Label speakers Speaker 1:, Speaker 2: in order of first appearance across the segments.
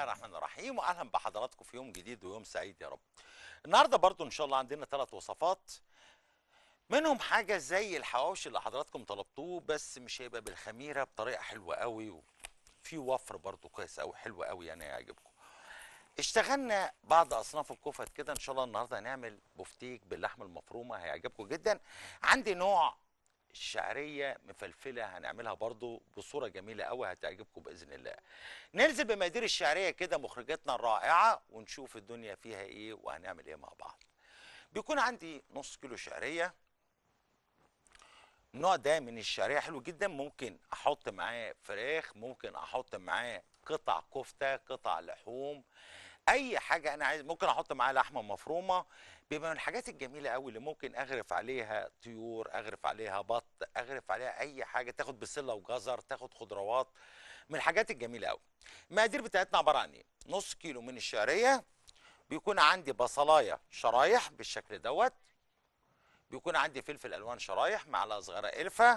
Speaker 1: الرحمن الرحيم واهلا بحضراتكم في يوم جديد ويوم سعيد يا رب. النهارده برضو ان شاء الله عندنا ثلاث وصفات منهم حاجه زي الحواوشي اللي حضراتكم طلبتوه بس مش هيبقى بالخميره بطريقه حلوه قوي وفي وفر برضو كويس قوي حلو قوي يعني هيعجبكم. اشتغلنا بعض اصناف الكفت كده ان شاء الله النهارده هنعمل بفتيك باللحمه المفرومه هيعجبكم جدا. عندي نوع الشعريه مفلفله هنعملها برضو بصوره جميله قوي هتعجبكم باذن الله ننزل بمقادير الشعريه كده مخرجاتنا الرائعه ونشوف الدنيا فيها ايه وهنعمل ايه مع بعض بيكون عندي نص كيلو شعريه النوع ده من الشعريه حلو جدا ممكن احط معاه فراخ ممكن احط معاه قطع كفته قطع لحوم اي حاجه انا عايز ممكن احط معاها لحمه مفرومه بيبقى من الحاجات الجميله قوي اللي ممكن اغرف عليها طيور اغرف عليها بط اغرف عليها اي حاجه تاخد بسله وجزر تاخد خضروات من الحاجات الجميله قوي المقادير بتاعتنا عباره عن ايه نص كيلو من الشعريه بيكون عندي بصلايه شرايح بالشكل دوت بيكون عندي فلفل الوان شرايح معلقه صغيره قرفه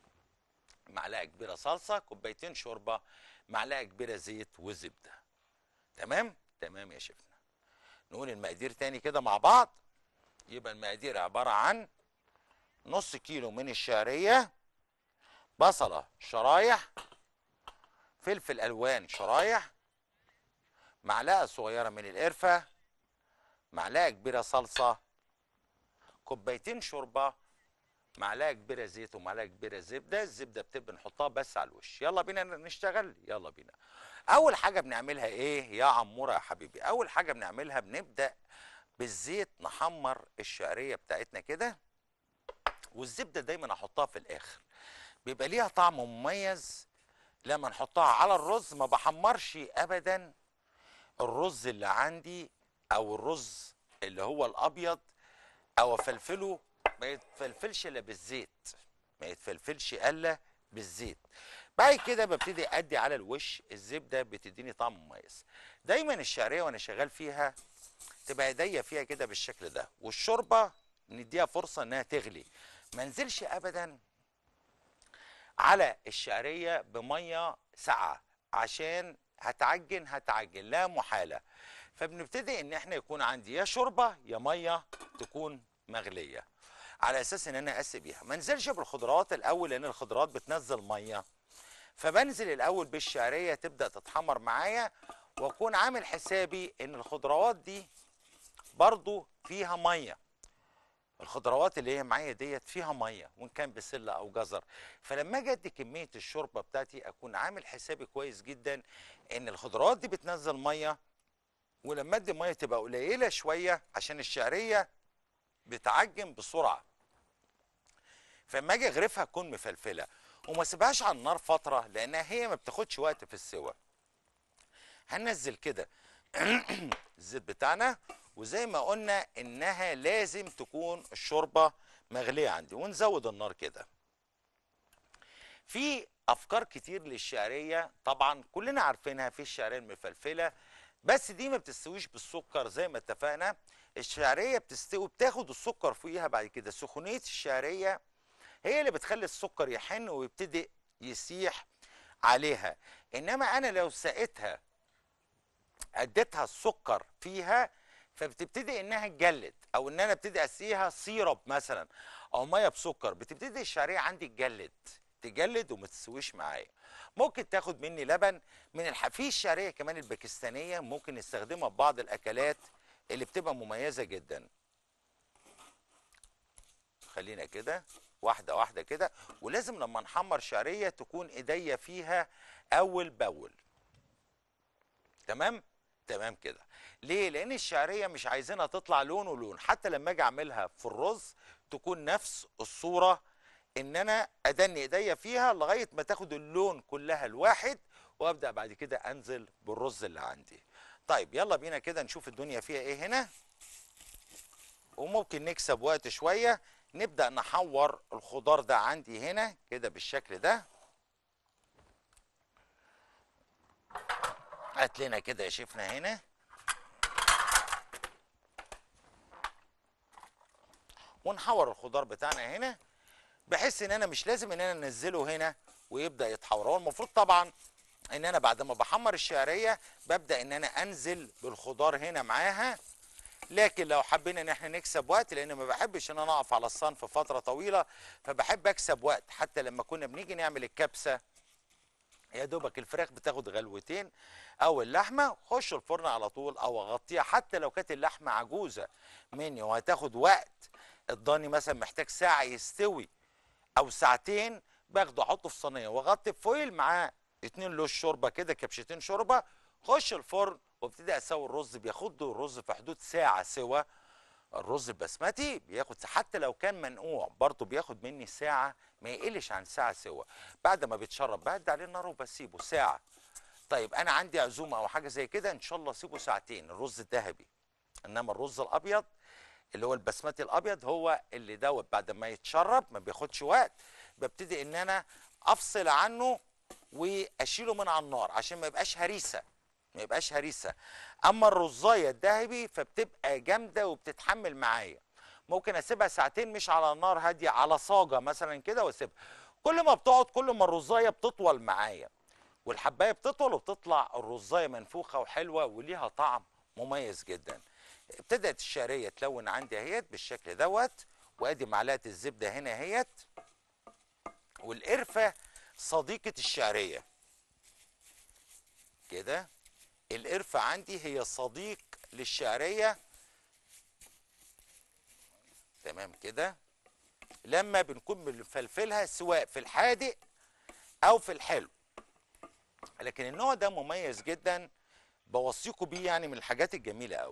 Speaker 1: معلقه كبيره صلصه كوبايتين شوربه معلقه كبيره زيت وزبده تمام تمام يا شيفنا نقول المقادير تاني كده مع بعض يبقى المقادير عبارة عن نص كيلو من الشعرية بصلة شرايح فلفل ألوان شرايح معلقة صغيرة من القرفة معلقة كبيرة صلصة كوبايتين شوربة معلقة كبيرة زيت ومعلقة كبيرة زبدة الزبدة بتبقى نحطها بس على الوش يلا بينا نشتغل يلا بينا اول حاجه بنعملها ايه يا عموره يا حبيبي اول حاجه بنعملها بنبدا بالزيت نحمر الشعريه بتاعتنا كده والزبده دايما احطها في الاخر بيبقى ليها طعم مميز لما نحطها على الرز ما بحمرش ابدا الرز اللي عندي او الرز اللي هو الابيض او افلفله ما يتفلفلش الا بالزيت ما يتفلفلش الا بالزيت بعد كده ببتدي ادي على الوش الزبده بتديني طعم مميز دايما الشعريه وانا شغال فيها تبقى ايديا فيها كده بالشكل ده والشوربه نديها فرصه انها تغلي ما انزلش ابدا على الشعريه بميه ساقعه عشان هتعجن هتعجن لا محاله فبنبتدي ان احنا يكون عندي يا شوربه يا ميه تكون مغليه على اساس ان انا اسقي بيها ما انزلش بالخضروات الاول لان الخضروات بتنزل ميه فبنزل الاول بالشعريه تبدا تتحمر معايا واكون عامل حسابي ان الخضروات دي برضو فيها ميه الخضروات اللي هي معايا ديت فيها ميه وان كان بسله او جزر فلما اجي ادي كميه الشوربه بتاعتي اكون عامل حسابي كويس جدا ان الخضروات دي بتنزل ميه ولما ادي ميه تبقى قليله شويه عشان الشعريه بتعجن بسرعه فلما اجي اغرفها تكون مفلفله وما سيبهاش على النار فتره لانها هي ما بتاخدش وقت في السوى هننزل كده الزيت بتاعنا وزي ما قلنا انها لازم تكون الشوربه مغليه عندي ونزود النار كده في افكار كتير للشعريه طبعا كلنا عارفينها في الشعريه المفلفله بس دي ما بتستويش بالسكر زي ما اتفقنا الشعريه بتستوي بتاخد السكر فوقيها بعد كده سخونيه الشعريه هي اللي بتخلي السكر يحن ويبتدي يسيح عليها انما انا لو سقيتها اديتها السكر فيها فبتبتدي انها تجلد او ان انا ابتدي اسقيها سيرب مثلا او ميه بسكر بتبتدي الشعريه عندي تجلد تجلد وما تسويش معايا ممكن تاخد مني لبن من الح... في الشعريه كمان الباكستانيه ممكن نستخدمها في بعض الاكلات اللي بتبقى مميزه جدا خلينا كده واحده واحده كده ولازم لما نحمر شعريه تكون ايديا فيها اول باول تمام تمام كده ليه لان الشعريه مش عايزينها تطلع لون ولون حتى لما اجي اعملها في الرز تكون نفس الصوره ان انا ادني ايديا فيها لغايه ما تاخد اللون كلها الواحد وابدا بعد كده انزل بالرز اللي عندي طيب يلا بينا كده نشوف الدنيا فيها ايه هنا وممكن نكسب وقت شويه نبدا نحور الخضار ده عندي هنا كده بالشكل ده هات لنا كده يا شيفنا هنا ونحور الخضار بتاعنا هنا بحيث ان انا مش لازم ان انا انزله هنا ويبدا يتحور هو المفروض طبعا ان انا بعد ما بحمر الشعريه ببدا ان انا انزل بالخضار هنا معاها لكن لو حبينا ان احنا نكسب وقت لان ما بحبش ان انا اقف على الصنف فتره طويله فبحب اكسب وقت حتى لما كنا بنيجي نعمل الكبسه يا دوبك الفراخ بتاخد غلوتين او اللحمه خش الفرن على طول او اغطيها حتى لو كانت اللحمه عجوزه مني وهتاخد وقت الضاني مثلا محتاج ساعه يستوي او ساعتين باخده احطه في صينيه واغطي بفويل معاه اتنين لوش شوربه كده كبشتين شوربه خش الفرن وابتدي اسوي الرز بياخد له الرز في حدود ساعه سوا الرز البسمتي بياخد حتى لو كان منقوع برضه بياخد مني ساعه ما يقلش عن ساعه سوا بعد ما بيتشرب بهدي عليه النار وبسيبه ساعه طيب انا عندي عزومه او حاجه زي كده ان شاء الله اسيبه ساعتين الرز الذهبي انما الرز الابيض اللي هو البسمتي الابيض هو اللي دوت بعد ما يتشرب ما بياخدش وقت ببتدي ان انا افصل عنه واشيله من على النار عشان ما يبقاش هريسه ما يبقاش هريسه اما الرزايه الذهبي فبتبقى جامده وبتتحمل معايا ممكن اسيبها ساعتين مش على النار هاديه على صاجه مثلا كده واسيبها كل ما بتقعد كل ما الرزايه بتطول معايا والحبايه بتطول وبتطلع الرزايه منفوخه وحلوه وليها طعم مميز جدا ابتدت الشعريه تلون عندي اهيت بالشكل دوت وادي معلقه الزبده هنا اهيت والقرفه صديقه الشعريه كده القرفه عندي هي صديق للشعريه تمام كده لما بنكون بنفلفلها سواء في الحادق او في الحلو لكن النوع ده مميز جدا بوصيكوا بيه يعني من الحاجات الجميله قوي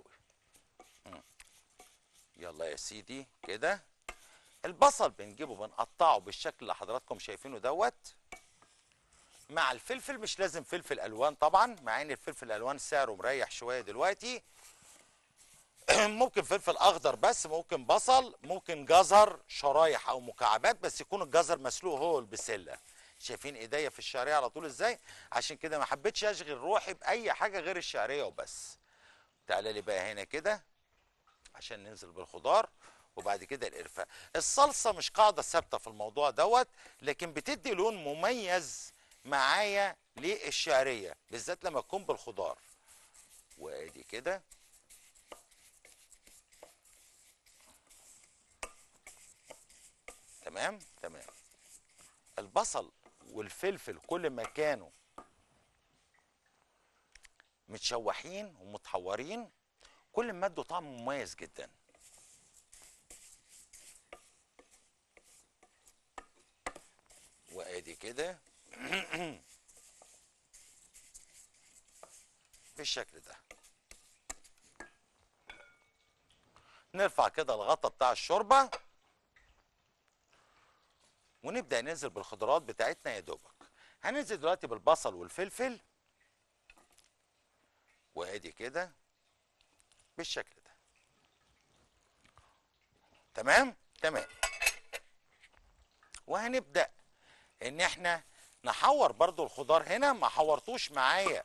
Speaker 1: يلا يا سيدي كده البصل بنجيبه بنقطعه بالشكل اللي حضراتكم شايفينه دوت مع الفلفل مش لازم فلفل الوان طبعا مع ان الفلفل الالوان سعره مريح شويه دلوقتي ممكن فلفل اخضر بس ممكن بصل ممكن جزر شرايح او مكعبات بس يكون الجزر مسلوق هو البسله شايفين ايديا في الشعريه على طول ازاي عشان كده ما حبيتش اشغل روحي باي حاجه غير الشعريه وبس تعالى لي بقى هنا كده عشان ننزل بالخضار وبعد كده القرفه الصلصه مش قاعده ثابته في الموضوع دوت لكن بتدي لون مميز معايا للشعريه بالذات لما تكون بالخضار وادي كده تمام تمام البصل والفلفل كل ما كانوا متشوحين ومتحورين كل ما ادوا طعم مميز جدا وادي كده بالشكل ده نرفع كده الغطا بتاع الشوربه ونبدا ننزل بالخضروات بتاعتنا يا دوبك هننزل دلوقتي بالبصل والفلفل وادي كده بالشكل ده تمام تمام وهنبدا ان احنا نحور برضو الخضار هنا ما حورتوش معايا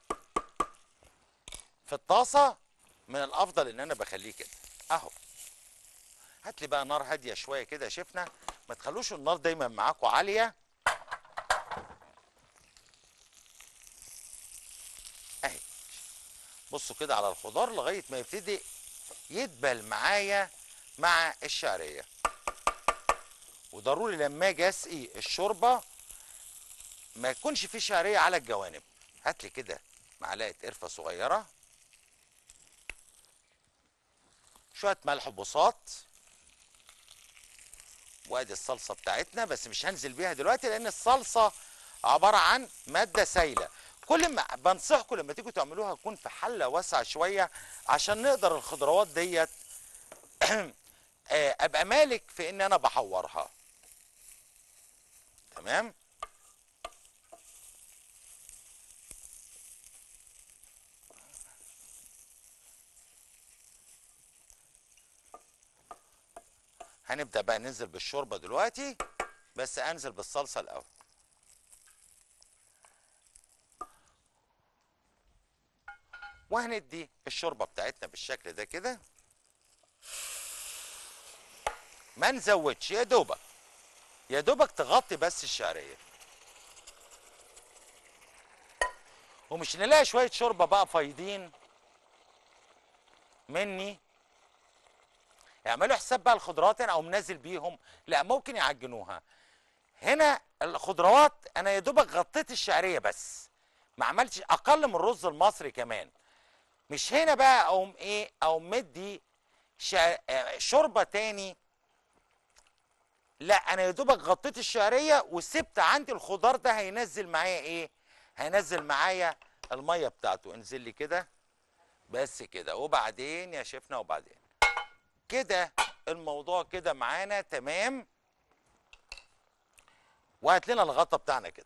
Speaker 1: في الطاسه من الافضل ان انا بخليه كده اهو هات لي بقى نار هاديه شويه كده يا شفنا ما تخلوش النار دايما معاكم عاليه اهي بصوا كده على الخضار لغايه ما يبتدي يدبل معايا مع الشعريه وضروري لما اجي اسقي الشوربه ما يكونش في شعريه على الجوانب هات لي كده معلقه قرفه صغيره شويه ملح بساط وادي الصلصه بتاعتنا بس مش هنزل بيها دلوقتي لان الصلصه عباره عن ماده سايله كل ما بنصحكم لما تيجوا تعملوها تكون في حله واسعه شويه عشان نقدر الخضروات ديت ابقى مالك في ان انا بحورها تمام هنبدا بقى ننزل بالشوربه دلوقتي بس انزل بالصلصه الاول وهندي الشوربه بتاعتنا بالشكل ده كده ما نزودش يا دوبك يا دوبك تغطي بس الشعريه ومش نلاقي شويه شوربه بقى فايضين مني اعملوا حساب بقى الخضروات انا او منزل بيهم لا ممكن يعجنوها هنا الخضروات انا يا دوبك غطيت الشعريه بس ما عملتش اقل من الرز المصري كمان مش هنا بقى اقوم ايه او مدي شع... آه، شوربه تاني لا انا يا دوبك غطيت الشعريه وسبت عندي الخضار ده هينزل معايا ايه هينزل معايا الميه بتاعته انزل لي كده بس كده وبعدين يا شيفنا وبعدين كده الموضوع كده معانا تمام وهات لنا الغطا بتاعنا كده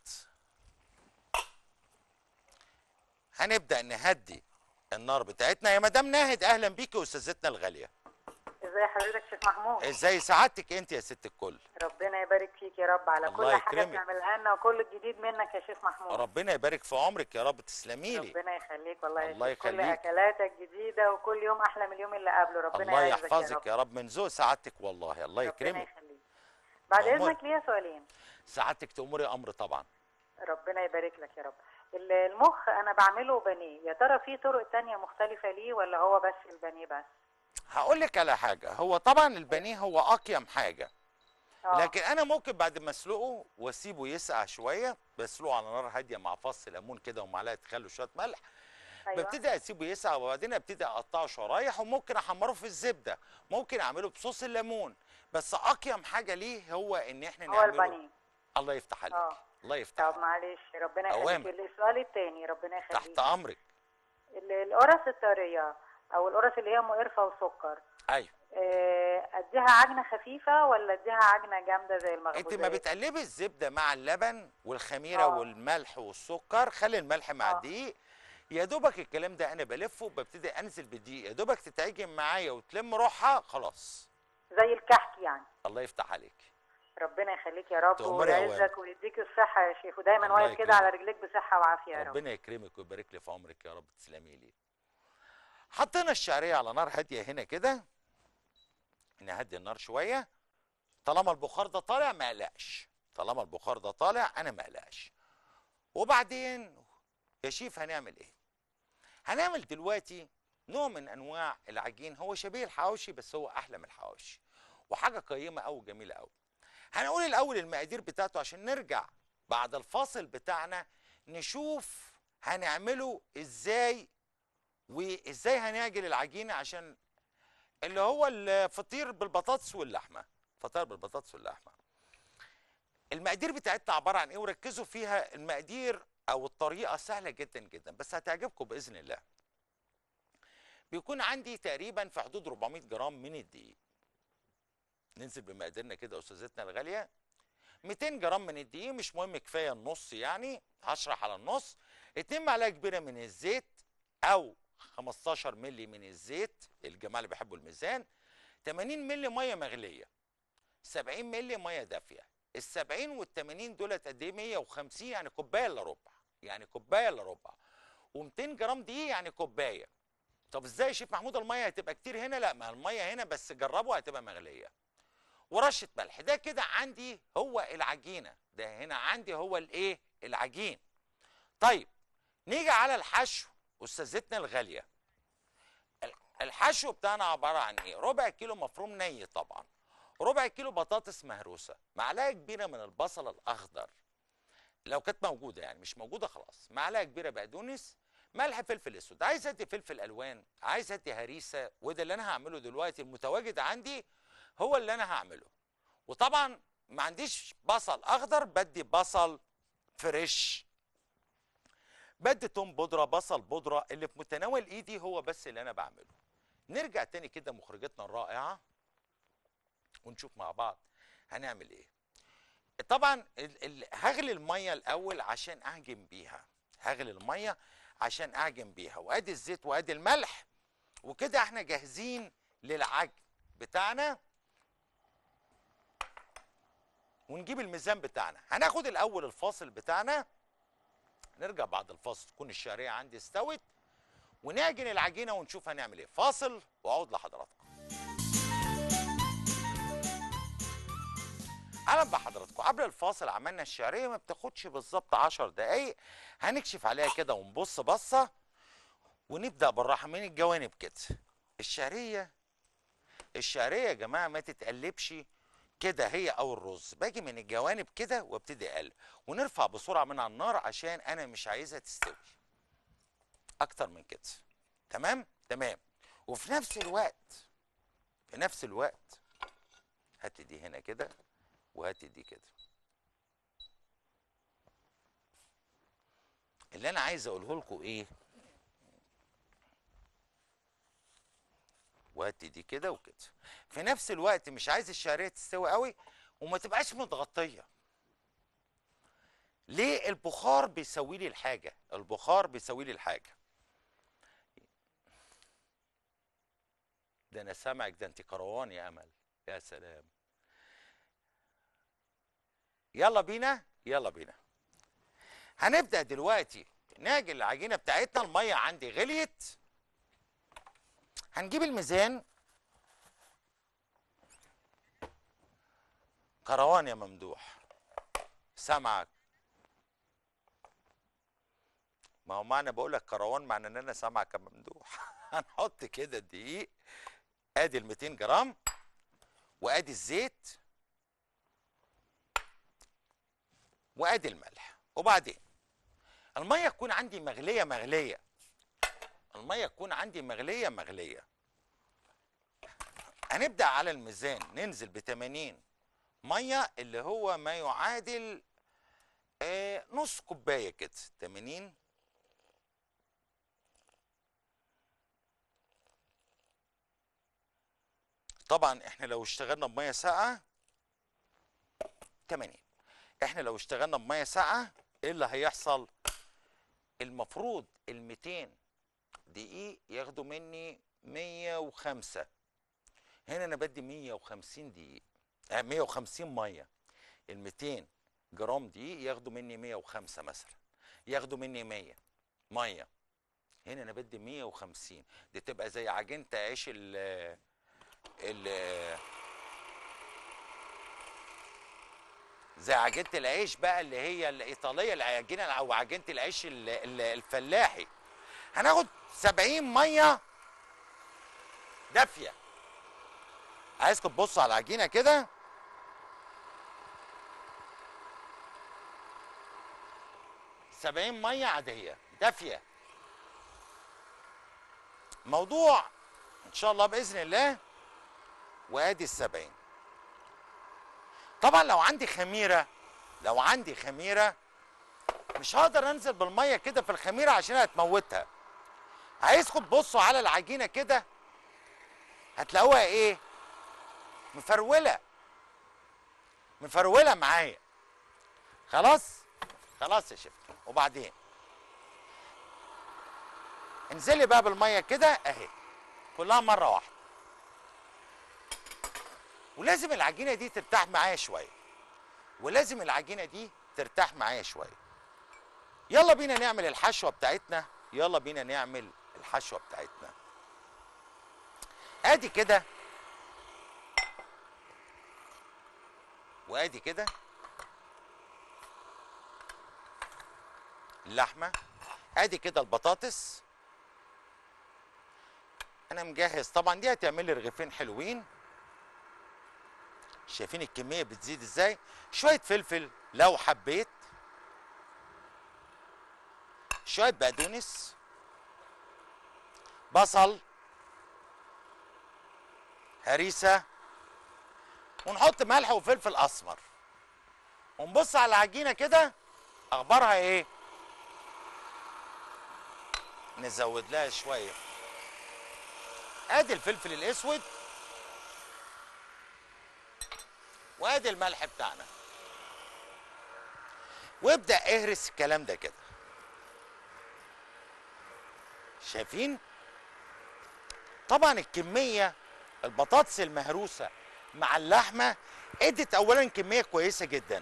Speaker 1: هنبدا نهدي النار بتاعتنا يا مدام ناهد اهلا بيكي استاذتنا الغاليه
Speaker 2: ازي حضرتك شيخ محمود
Speaker 1: ازاي سعادتك انت يا ست الكل
Speaker 2: ربنا يبارك فيك يا رب على
Speaker 1: الله
Speaker 2: كل حاجه
Speaker 1: يكرمك.
Speaker 2: بتعملها لنا وكل الجديد منك يا شيخ محمود
Speaker 1: ربنا يبارك في عمرك يا رب تسلمي لي
Speaker 2: ربنا يخليك والله يا
Speaker 1: الله
Speaker 2: شيخ. كل
Speaker 1: يخليك.
Speaker 2: اكلاتك جديده وكل يوم احلى من اليوم اللي قبله ربنا
Speaker 1: الله
Speaker 2: يعزك يا
Speaker 1: يحفظك
Speaker 2: رب
Speaker 1: يا رب من ذوق سعادتك والله الله
Speaker 2: ربنا
Speaker 1: يكرمك
Speaker 2: يخليك بعد
Speaker 1: أمور.
Speaker 2: اذنك ليا سؤالين
Speaker 1: سعادتك تأمري امر طبعا
Speaker 2: ربنا يبارك لك يا رب ال- المخ انا بعمله بانيه يا ترى في طرق تانية مختلفه ليه ولا هو بس البانيه بس
Speaker 1: هقول لك على حاجه هو طبعا البانيه هو اقيم حاجه
Speaker 2: اه
Speaker 1: لكن انا ممكن بعد ما اسلقه واسيبه يسقع شويه بسلقه على نار هاديه مع فص ليمون كده ومعلقه خل وشويه ملح
Speaker 2: ايوه
Speaker 1: ببتدي اسيبه يسقع وبعدين ابتدي اقطعه شرايح وممكن احمره في الزبده ممكن اعمله بصوص الليمون بس اقيم حاجه ليه هو ان احنا
Speaker 2: هو
Speaker 1: نعمله
Speaker 2: البانيه
Speaker 1: الله يفتح عليك
Speaker 2: اه
Speaker 1: الله يفتح
Speaker 2: طب معلش ربنا
Speaker 1: أوامر.
Speaker 2: يخليك السؤال التاني ربنا يخليك
Speaker 1: تحت امرك
Speaker 2: ال- القرص الطريه او القرص اللي هي مقرفه وسكر
Speaker 1: ايوه
Speaker 2: آه، اديها عجنه خفيفه ولا اديها عجنه جامده زي
Speaker 1: انت
Speaker 2: المخبوزات
Speaker 1: ما بتقلبي الزبده مع اللبن والخميره
Speaker 2: آه.
Speaker 1: والملح والسكر خلي الملح مع
Speaker 2: آه.
Speaker 1: الدقيق يا دوبك الكلام ده انا بلفه ببتدي انزل بالدقيق يا دوبك تتعجن معايا وتلم روحها خلاص
Speaker 2: زي الكحك يعني
Speaker 1: الله يفتح عليك
Speaker 2: ربنا يخليك يا رب
Speaker 1: تؤمري يا
Speaker 2: ويعزك ويديك الصحه يا شيخ ودايما
Speaker 1: الله
Speaker 2: واقف كده
Speaker 1: يكرمك.
Speaker 2: على رجليك بصحه وعافيه يا رب
Speaker 1: ربنا يكرمك ويبارك لي في عمرك يا رب تسلمي لي حطينا الشعريه على نار هاديه هنا كده نهدي النار شويه طالما البخار ده طالع ما اقلقش طالما البخار ده طالع انا ما اقلقش وبعدين يا شيف هنعمل ايه هنعمل دلوقتي نوع من انواع العجين هو شبيه الحواوشي بس هو احلى من الحواوشي وحاجه قيمه قوي جميله قوي هنقول الاول المقادير بتاعته عشان نرجع بعد الفاصل بتاعنا نشوف هنعمله ازاي وازاي هنعجن العجينه عشان اللي هو الفطير بالبطاطس واللحمه فطير بالبطاطس واللحمه المقادير بتاعتنا عباره عن ايه وركزوا فيها المقادير او الطريقه سهله جدا جدا بس هتعجبكم باذن الله بيكون عندي تقريبا في حدود 400 جرام من الدقيق ننزل بمقاديرنا كده يا استاذتنا الغاليه 200 جرام من الدقيق مش مهم كفايه النص يعني هشرح على النص 2 معلقه كبيره من الزيت او 15 مللي من الزيت الجماعه اللي بيحبوا الميزان 80 مللي ميه مغليه 70 مللي ميه دافيه ال 70 وال 80 دولت قد ايه 150 يعني كوبايه الا ربع يعني كوبايه الا ربع و200 جرام دقيق يعني كوبايه طب ازاي يا شيف محمود الميه هتبقى كتير هنا لا ما الميه هنا بس جربوا هتبقى مغليه ورشه ملح ده كده عندي هو العجينه ده هنا عندي هو الايه العجين طيب نيجي على الحشو استاذتنا الغاليه ال- الحشو بتاعنا عباره عن ايه ربع كيلو مفروم ني طبعا ربع كيلو بطاطس مهروسه معلقه كبيره من البصل الاخضر لو كانت موجوده يعني مش موجوده خلاص معلقه كبيره بقدونس ملح فلفل اسود عايز ادي فلفل الوان عايز ادي هريسه وده اللي انا هعمله دلوقتي المتواجد عندي هو اللي انا هعمله وطبعا ما عنديش بصل اخضر بدي بصل فريش بدي توم بودره بصل بودره اللي في متناول ايدي هو بس اللي انا بعمله نرجع تاني كده مخرجتنا الرائعه ونشوف مع بعض هنعمل ايه طبعا ال- ال- هغلي الميه الاول عشان اعجن بيها هغلي الميه عشان اعجن بيها وادي الزيت وادي الملح وكده احنا جاهزين للعجن بتاعنا ونجيب الميزان بتاعنا هناخد الاول الفاصل بتاعنا نرجع بعد الفاصل تكون الشعريه عندي استوت ونعجن العجينه ونشوف هنعمل ايه فاصل واعود لحضراتكم اهلا بحضراتكم قبل الفاصل عملنا الشعريه ما بتاخدش بالظبط 10 دقايق هنكشف عليها كده ونبص بصه ونبدا بالراحه من الجوانب كده الشعريه الشعريه يا جماعه ما تتقلبش كده هي او الرز باجي من الجوانب كده وابتدي اقلب ونرفع بسرعه من على النار عشان انا مش عايزها تستوي اكتر من كده تمام تمام وفي نفس الوقت في نفس الوقت هات دي هنا كده وهات دي كده اللي انا عايز اقوله لكم ايه وهات دي كده وكده في نفس الوقت مش عايز الشعريه تستوي قوي وما تبقاش متغطيه ليه البخار بيسوي لي الحاجه البخار بيسوي لي الحاجه ده انا سامعك ده انت كروان يا امل يا سلام يلا بينا يلا بينا هنبدا دلوقتي نعجن العجينه بتاعتنا الميه عندي غليت هنجيب الميزان كروان يا ممدوح سامعك ما هو معنى بقول لك كروان معنى ان انا سامعك يا ممدوح هنحط كده الدقيق ادي ال 200 جرام وادي الزيت وادي الملح وبعدين الميه تكون عندي مغليه مغليه الميه تكون عندي مغليه مغليه هنبدا على الميزان ننزل ب 80 ميه اللي هو ما يعادل آه نص كوبايه كده 80 طبعا احنا لو اشتغلنا بميه ساقعه 80 احنا لو اشتغلنا بميه ساقعه ايه اللي هيحصل المفروض ال 200 دقيق ياخدوا مني 105 هنا انا بدي 150 دقيق آه 150 ميه ال 200 جرام دقيق ياخدوا مني 105 مثلا ياخدوا مني 100 ميه هنا انا بدي 150 دي تبقى زي عجينه عيش ال ال زي عجينه العيش بقى اللي هي الايطاليه العجينه او عجينه العيش ال- ال- الفلاحي هناخد 70 ميه دافيه عايزكم تبصوا على العجينه كده سبعين مية عادية دافية موضوع ان شاء الله باذن الله وادي السبعين طبعا لو عندي خميره لو عندي خميره مش هقدر انزل بالميه كده في الخميره عشان هتموتها عايزكم تبصوا على العجينه كده هتلاقوها ايه مفروله مفروله معايا خلاص خلاص يا شيخ وبعدين انزلي بقى بالميه كده اهي كلها مره واحده ولازم العجينه دي ترتاح معايا شويه ولازم العجينه دي ترتاح معايا شويه يلا بينا نعمل الحشوه بتاعتنا يلا بينا نعمل الحشوه بتاعتنا ادي كده وادي كده اللحمه ادي كده البطاطس انا مجهز طبعا دي هتعمل لي رغيفين حلوين شايفين الكميه بتزيد ازاي شويه فلفل لو حبيت شويه بقدونس بصل هريسه ونحط ملح وفلفل اسمر ونبص على العجينه كده اخبارها ايه نزود لها شويه ادي الفلفل الاسود وادي الملح بتاعنا وابدا اهرس الكلام ده كده شايفين طبعا الكميه البطاطس المهروسه مع اللحمه ادت اولا كميه كويسه جدا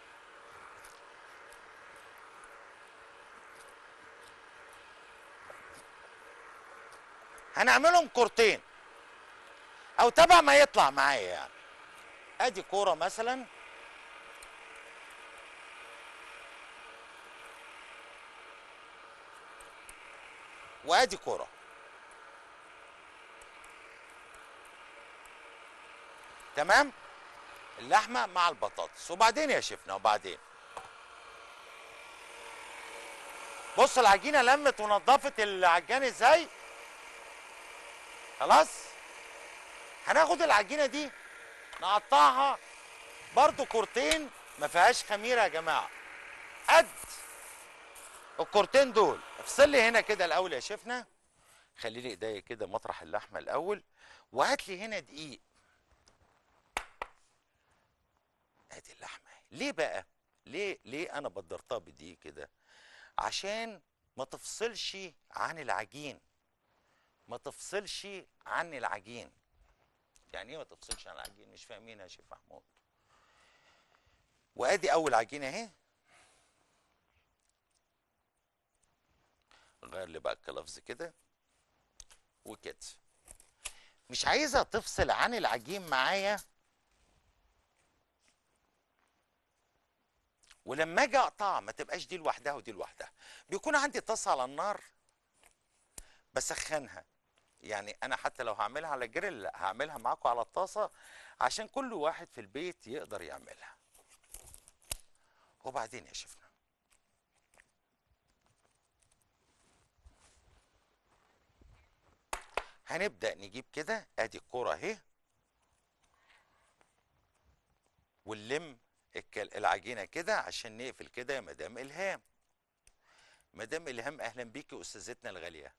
Speaker 1: هنعملهم كورتين او تبع ما يطلع معايا يعني ادي كوره مثلا وادي كرة تمام اللحمة مع البطاطس وبعدين يا شيفنا وبعدين بص العجينة لمت ونضفت العجان ازاي خلاص هناخد العجينة دي نقطعها برضو كورتين ما فيهاش خميرة يا جماعة قد الكورتين دول افصل لي هنا كده الاول يا شيفنا خلي لي ايديا كده مطرح اللحمه الاول وهات لي هنا دقيق ادي اللحمه ليه بقى ليه ليه انا بدرتها بدقيق كده عشان ما تفصلش عن العجين ما تفصلش عن العجين يعني ايه ما تفصلش عن العجين مش فاهمين يا شيخ محمود وادي اول عجينه اهي غير لي بقى الكلفظ كده وكده مش عايزها تفصل عن العجين معايا ولما اجي اقطعها ما تبقاش دي لوحدها ودي لوحدها بيكون عندي طاسه على النار بسخنها يعني انا حتى لو هعملها على جريل هعملها معاكم على الطاسه عشان كل واحد في البيت يقدر يعملها وبعدين يا شيفنا هنبدأ نجيب كده ادي الكرة اهي ونلم الكل- العجينة كده عشان نقفل كده يا مدام إلهام مدام إلهام أهلا بيكي أستاذتنا الغالية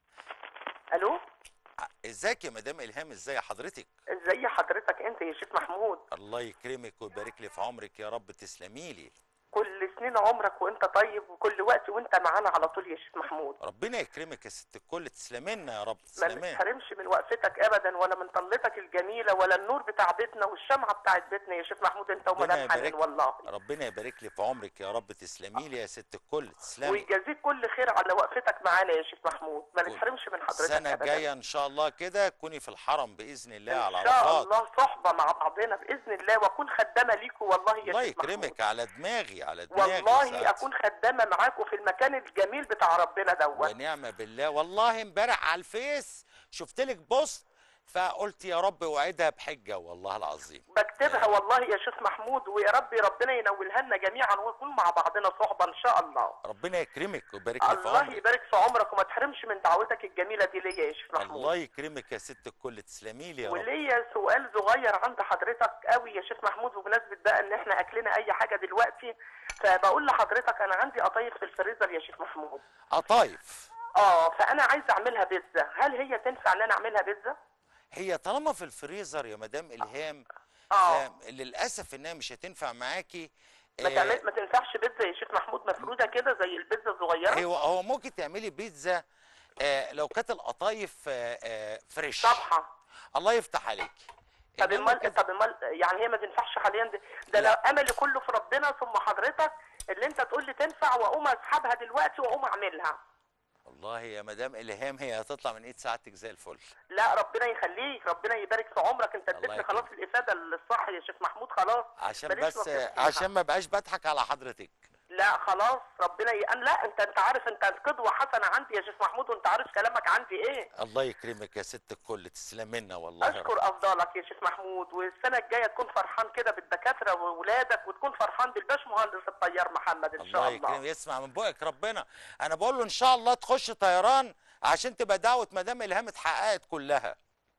Speaker 3: الو
Speaker 1: ع- ازيك يا مدام إلهام ازاي حضرتك
Speaker 3: ازي حضرتك انت يا شيخ محمود
Speaker 1: الله يكرمك ويبارك لي في عمرك يا رب تسلمي لي
Speaker 3: كل سنين عمرك وانت طيب وكل وقت وانت معانا على طول يا شيخ محمود
Speaker 1: ربنا يكرمك يا ست الكل تسلمي لنا يا رب
Speaker 3: ما
Speaker 1: تسلمي
Speaker 3: نتحرمش من وقفتك ابدا ولا من طلتك الجميله ولا النور بتاع بيتنا والشمعه بتاعت بيتنا يا شيخ محمود انت
Speaker 1: ربنا
Speaker 3: ومدام حنان
Speaker 1: يبارك
Speaker 3: والله
Speaker 1: ربنا يبارك لي في عمرك يا رب تسلمي لي يا ست الكل تسلمي
Speaker 3: ويجازيك كل خير على وقفتك معانا يا شيخ محمود ما
Speaker 1: كل-
Speaker 3: نتحرمش من حضرتك
Speaker 1: السنة
Speaker 3: ابدا
Speaker 1: الجاية إن شاء الله كده كوني في الحرم بإذن الله على
Speaker 3: ان شاء
Speaker 1: عرفات
Speaker 3: الله صحبه مع بعضنا باذن الله واكون خدامه ليكوا والله يا
Speaker 1: الله
Speaker 3: شيخ محمود.
Speaker 1: يكرمك على دماغي على دماغي
Speaker 3: والله
Speaker 1: سعادتك.
Speaker 3: اكون خدامه معاكم في المكان الجميل بتاع ربنا دوت
Speaker 1: ونعم بالله والله امبارح على الفيس شفت لك بوست فقلت يا رب وعدها بحجة والله العظيم
Speaker 3: بكتبها والله يا شيخ محمود ويا رب ربنا ينولها لنا جميعا ونكون مع بعضنا صحبه ان شاء الله
Speaker 1: ربنا يكرمك ويبارك لي في
Speaker 3: الله
Speaker 1: عمرك
Speaker 3: يبارك في عمرك وما تحرمش من دعوتك الجميله دي ليا يا شيخ
Speaker 1: الله
Speaker 3: محمود
Speaker 1: يكرمك يا ست الكل تسلمي لي يا رب
Speaker 3: وليا سؤال صغير عند حضرتك قوي يا شيخ محمود بمناسبه بقى ان احنا اكلنا اي حاجه دلوقتي فبقول لحضرتك انا عندي قطايف في الفريزر يا شيخ محمود
Speaker 1: قطايف
Speaker 3: اه فانا عايزه اعملها بيتزا هل هي تنفع ان انا اعملها بيتزا
Speaker 1: هي طالما في الفريزر يا مدام إلهام
Speaker 3: اه
Speaker 1: للأسف إنها مش هتنفع معاكي
Speaker 3: ما,
Speaker 1: آه،
Speaker 3: تعمل... ما تنفعش بيتزا يا شيخ محمود مفروده كده زي البيتزا الصغيره
Speaker 1: هو هو ممكن تعملي بيتزا آه لو كانت القطايف آه آه فريش
Speaker 3: طبعا
Speaker 1: الله يفتح عليك
Speaker 3: طب
Speaker 1: إنما
Speaker 3: امال
Speaker 1: كده-
Speaker 3: طب امال يعني هي ما تنفعش حاليا ده, ده
Speaker 1: لا.
Speaker 3: لو املي كله في ربنا ثم حضرتك اللي انت تقول لي تنفع واقوم اسحبها دلوقتي واقوم اعملها
Speaker 1: والله يا مدام الهام هي هتطلع من ايد سعادتك زي الفل
Speaker 3: لا ربنا يخليك ربنا يبارك في عمرك انت
Speaker 1: الله
Speaker 3: اديتني
Speaker 1: يكرمك.
Speaker 3: خلاص الافاده الصح يا شيخ محمود خلاص
Speaker 1: عشان
Speaker 3: ماليش
Speaker 1: بس
Speaker 3: نصيب فيها.
Speaker 1: عشان ما بقاش بضحك على حضرتك
Speaker 3: لا خلاص ربنا ي... أنا لا انت انت عارف انت قدوه حسنه عندي يا شيخ محمود وانت عارف كلامك عندي ايه
Speaker 1: الله يكرمك يا ست الكل تسلم لنا والله يا رب
Speaker 3: اشكر افضالك يا شيخ محمود والسنه الجايه تكون فرحان كده بالدكاتره واولادك وتكون فرحان بالباش مهندس الطيار محمد ان شاء
Speaker 1: الله
Speaker 3: الله
Speaker 1: يكرمك يسمع من بقك ربنا انا بقول له ان شاء الله تخش طيران عشان تبقى دعوه مدام الهام اتحققت كلها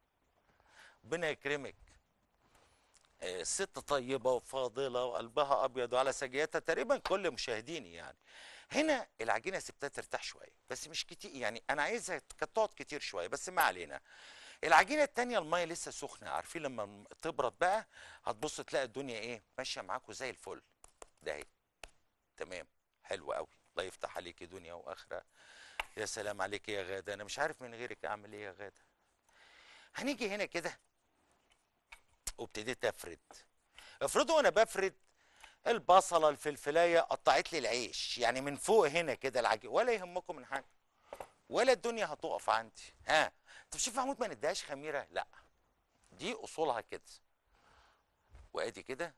Speaker 1: ربنا يكرمك آه، ست طيبه وفاضله وقلبها ابيض وعلى سجيتها تقريبا كل مشاهديني يعني هنا العجينه سبتها ترتاح شويه بس مش كتير يعني انا عايزها كانت تقعد كتير شويه بس ما علينا العجينه التانية الميه لسه سخنه عارفين لما تبرد بقى هتبص تلاقي الدنيا ايه ماشيه معاكم زي الفل ده اهي تمام حلو قوي الله يفتح عليكي دنيا واخره يا سلام عليك يا غاده انا مش عارف من غيرك اعمل ايه يا غاده هنيجي هنا كده وابتديت افرد افرضوا وانا بفرد البصله الفلفلايه قطعت لي العيش يعني من فوق هنا كده العجين ولا يهمكم من حاجه ولا الدنيا هتقف عندي ها طب شوف محمود ما نديهاش خميره لا دي اصولها كده وادي كده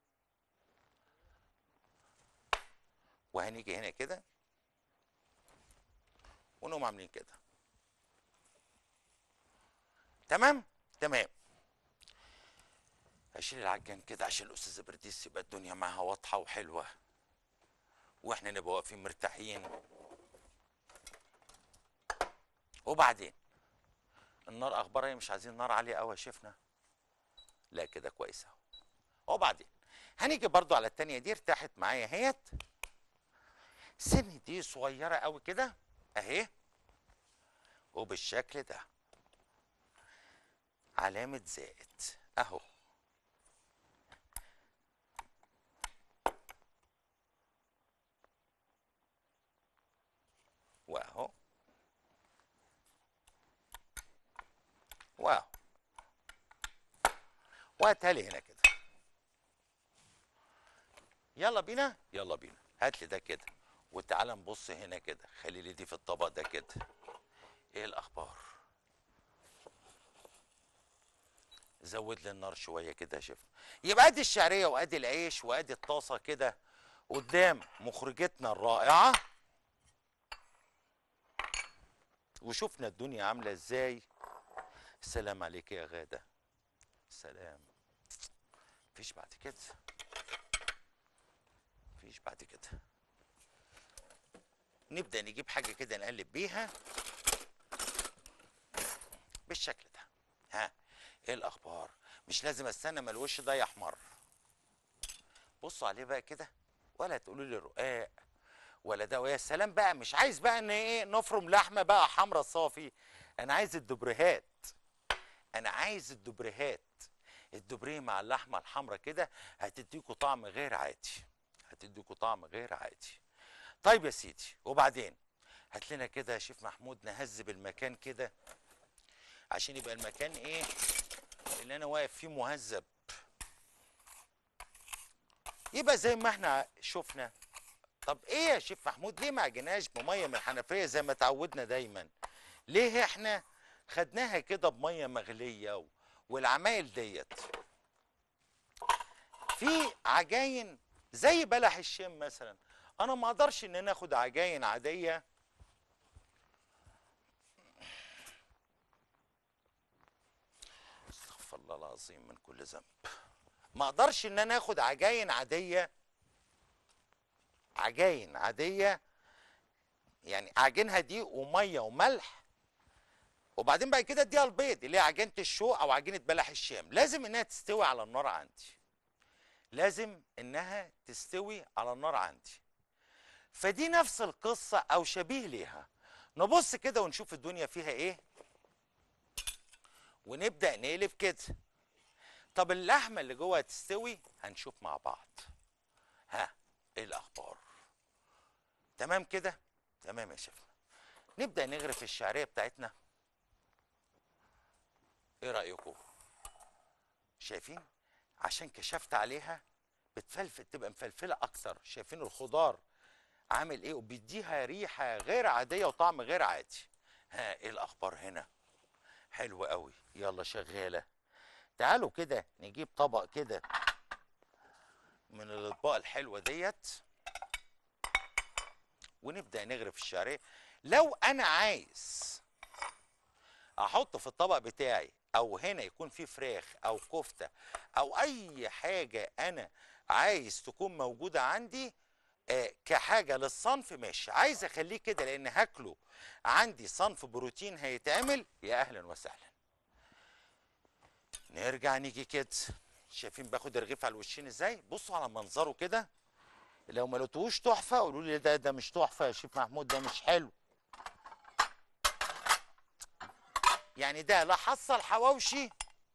Speaker 1: وهنيجي هنا كده ونقوم عاملين كده تمام تمام هشيل العجان كده عشان الاستاذه برديس يبقى الدنيا معاها واضحه وحلوه واحنا نبقى واقفين مرتاحين وبعدين النار اخبارها ايه مش عايزين نار عاليه قوي يا شيفنا لا كده كويس اهو وبعدين هنيجي برضو على التانية دي ارتاحت معايا اهيت سن دي صغيرة قوي كده اهي وبالشكل ده علامة زائد اهو واهو واو وهاتها هنا كده يلا بينا يلا بينا هات لي ده كده وتعالى نبص هنا كده خلي لي دي في الطبق ده كده ايه الاخبار زود لي النار شويه كده يا شيف يبقى ادي الشعريه وادي العيش وادي الطاسه كده قدام مخرجتنا الرائعه وشفنا الدنيا عامله ازاي السلام عليك يا غاده سلام مفيش بعد كده مفيش بعد كده نبدا نجيب حاجه كده نقلب بيها بالشكل ده ها ايه الاخبار مش لازم استنى ما الوش ده يحمر بصوا عليه بقى كده ولا تقولوا لي رقاق ولا ده ويا سلام بقى مش عايز بقى ان ايه نفرم لحمه بقى حمرا صافي انا عايز الدبريهات انا عايز الدبريهات الدبريه مع اللحمه الحمرا كده هتديكوا طعم غير عادي هتديكوا طعم غير عادي طيب يا سيدي وبعدين هات لنا كده يا شيف محمود نهذب المكان كده عشان يبقى المكان ايه اللي انا واقف فيه مهذب يبقى زي ما احنا شفنا طب ايه يا شيف محمود ليه ما عجناش بميه من الحنفيه زي ما اتعودنا دايما ليه احنا خدناها كده بميه مغليه و... والعمايل ديت في عجاين زي بلح الشام مثلا انا ما اقدرش ان انا اخد عجاين عاديه استغفر الله العظيم من كل ذنب ما اقدرش ان انا اخد عجاين عاديه عجاين عاديه يعني اعجنها دي وميه وملح وبعدين بعد كده اديها البيض اللي هي عجينه الشوق او عجينه بلح الشام لازم انها تستوي على النار عندي لازم انها تستوي على النار عندي فدي نفس القصه او شبيه ليها نبص كده ونشوف الدنيا فيها ايه ونبدا نقلب كده طب اللحمه اللي جوه هتستوي هنشوف مع بعض ها ايه الاخبار تمام كده تمام يا شيخنا نبدا نغرف الشعريه بتاعتنا ايه رايكم شايفين عشان كشفت عليها بتفلفل تبقى مفلفله اكتر شايفين الخضار عامل ايه وبيديها ريحه غير عاديه وطعم غير عادي ها ايه الاخبار هنا حلو قوي يلا شغاله تعالوا كده نجيب طبق كده من الاطباق الحلوه ديت ونبدا نغرف الشعريه لو انا عايز احط في الطبق بتاعي او هنا يكون فيه فراخ او كفته او اي حاجه انا عايز تكون موجوده عندي آه كحاجه للصنف ماشي عايز اخليه كده لان هاكله عندي صنف بروتين هيتعمل يا اهلا وسهلا نرجع نيجي كده شايفين باخد الرغيف على الوشين ازاي بصوا على منظره كده لو ما لقيتوش تحفه قولوا لي ده ده مش تحفه يا شيف محمود ده مش حلو يعني ده لا حصل حواوشي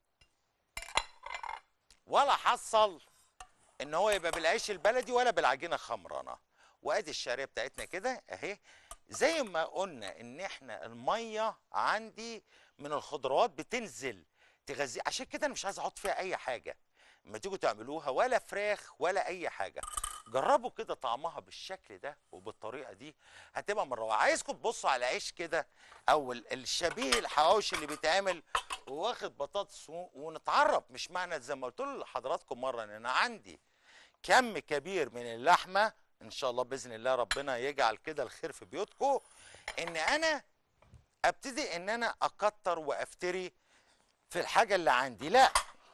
Speaker 1: ولا حصل ان هو يبقى بالعيش البلدي ولا بالعجينه خمرانه وادي الشعريه بتاعتنا كده اهي زي ما قلنا ان احنا الميه عندي من الخضروات بتنزل تغذي عشان كده انا مش عايز احط فيها اي حاجه لما تيجوا تعملوها ولا فراخ ولا اي حاجه جربوا كده طعمها بالشكل ده وبالطريقه دي هتبقى من روعه عايزكم تبصوا على عيش كده او ال- الشبيه الحواوشي اللي بيتعمل واخد بطاطس و- ونتعرف مش معنى زي ما قلت لحضراتكم مره ان انا عندي كم كبير من اللحمه ان شاء الله باذن الله ربنا يجعل كده الخير في بيوتكم ان انا ابتدي ان انا اكتر وافتري في الحاجه اللي عندي لا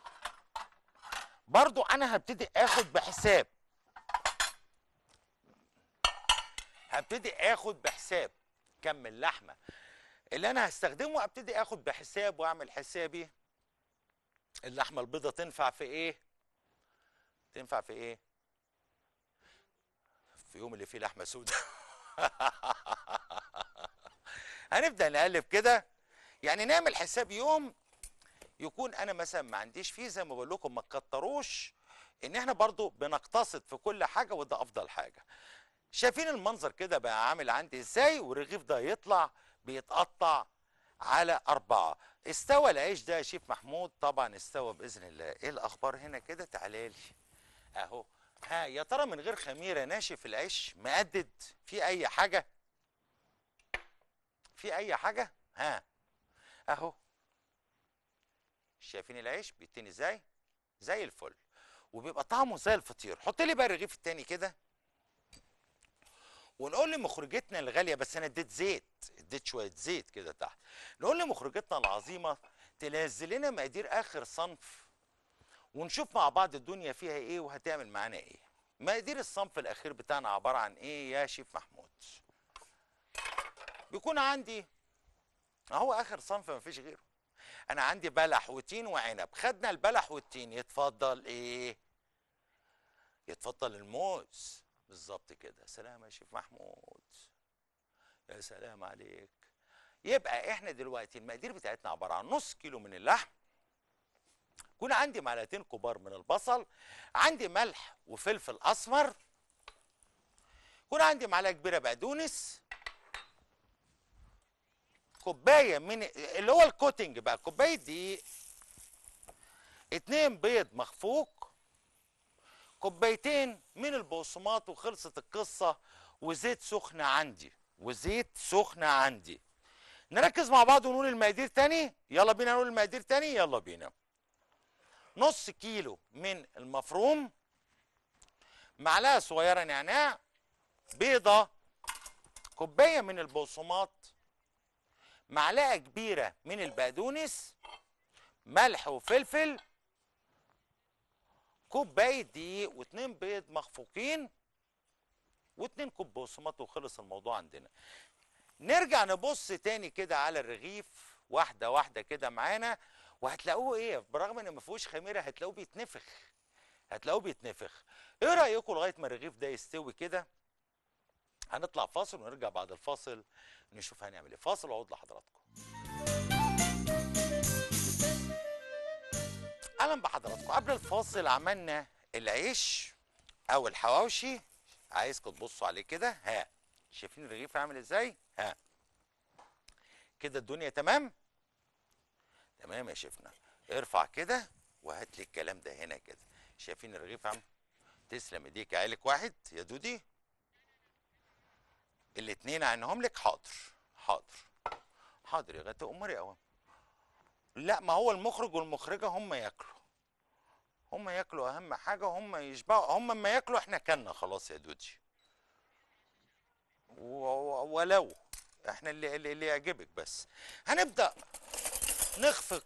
Speaker 1: برضو انا هبتدي اخد بحساب هبتدي اخد بحساب كم اللحمه اللي انا هستخدمه ابتدي اخد بحساب واعمل حسابي اللحمه البيضه تنفع في ايه تنفع في ايه في يوم اللي فيه لحمه سوداء هنبدا نقلب كده يعني نعمل حساب يوم يكون انا مثلا ما عنديش فيه زي ما بقول لكم ما تكتروش ان احنا برضو بنقتصد في كل حاجه وده افضل حاجه شايفين المنظر كده بقى عامل عندي ازاي والرغيف ده يطلع بيتقطع على أربعة استوى العيش ده يا شيف محمود طبعا استوى بإذن الله ايه الأخبار هنا كده تعالى لي أهو ها يا ترى من غير خميرة ناشف العيش مقدد في أي حاجة في أي حاجة ها أهو شايفين العيش بيتني ازاي زي الفل وبيبقى طعمه زي الفطير حط لي بقى الرغيف التاني كده ونقول لمخرجتنا الغاليه بس انا اديت زيت اديت شويه زيت كده تحت نقول لمخرجتنا العظيمه تنزل لنا مقادير اخر صنف ونشوف مع بعض الدنيا فيها ايه وهتعمل معانا ايه مقادير الصنف الاخير بتاعنا عباره عن ايه يا شيف محمود بيكون عندي اهو اخر صنف مفيش غيره انا عندي بلح وتين وعنب خدنا البلح والتين يتفضل ايه يتفضل الموز بالظبط كده سلام يا شيف محمود يا سلام عليك يبقى احنا دلوقتي المقادير بتاعتنا عباره عن نص كيلو من اللحم يكون عندي معلقتين كبار من البصل عندي ملح وفلفل اسمر يكون عندي معلقه كبيره بقدونس كوبايه من اللي هو الكوتنج بقى كوبايه دقيق اتنين بيض مخفوق كوبايتين من البقسماط وخلصت القصه وزيت سخنه عندي وزيت سخنه عندي نركز مع بعض ونقول المقادير تاني يلا بينا نقول المقادير تاني يلا بينا نص كيلو من المفروم معلقه صغيره نعناع بيضه كوبايه من البقسماط معلقه كبيره من البقدونس ملح وفلفل كوبايه دقيق واتنين بيض مخفوقين واتنين كوب بقسماط وخلص الموضوع عندنا نرجع نبص تاني كده على الرغيف واحده واحده كده معانا وهتلاقوه ايه برغم ان ما فيهوش خميره هتلاقوه بيتنفخ هتلاقوه بيتنفخ ايه رايكم لغايه ما الرغيف ده يستوي كده هنطلع فاصل ونرجع بعد الفاصل نشوف هنعمل ايه فاصل واعود لحضراتكم اهلا بحضراتكم قبل الفاصل عملنا العيش او الحواوشي عايزكم تبصوا عليه كده ها شايفين الرغيف عامل ازاي ها كده الدنيا تمام تمام يا شيفنا ارفع كده وهات لي الكلام ده هنا كده شايفين الرغيف عامل تسلم ايديك عيلك واحد يا دودي الاتنين عنهم لك حاضر حاضر حاضر يا غاته امري قوي لا ما هو المخرج والمخرجه هم ياكلوا هم ياكلوا اهم حاجه هم يشبعوا هم ما ياكلوا احنا كلنا خلاص يا دودي و- و- ولو احنا اللي اللي, اللي يعجبك بس هنبدا نخفق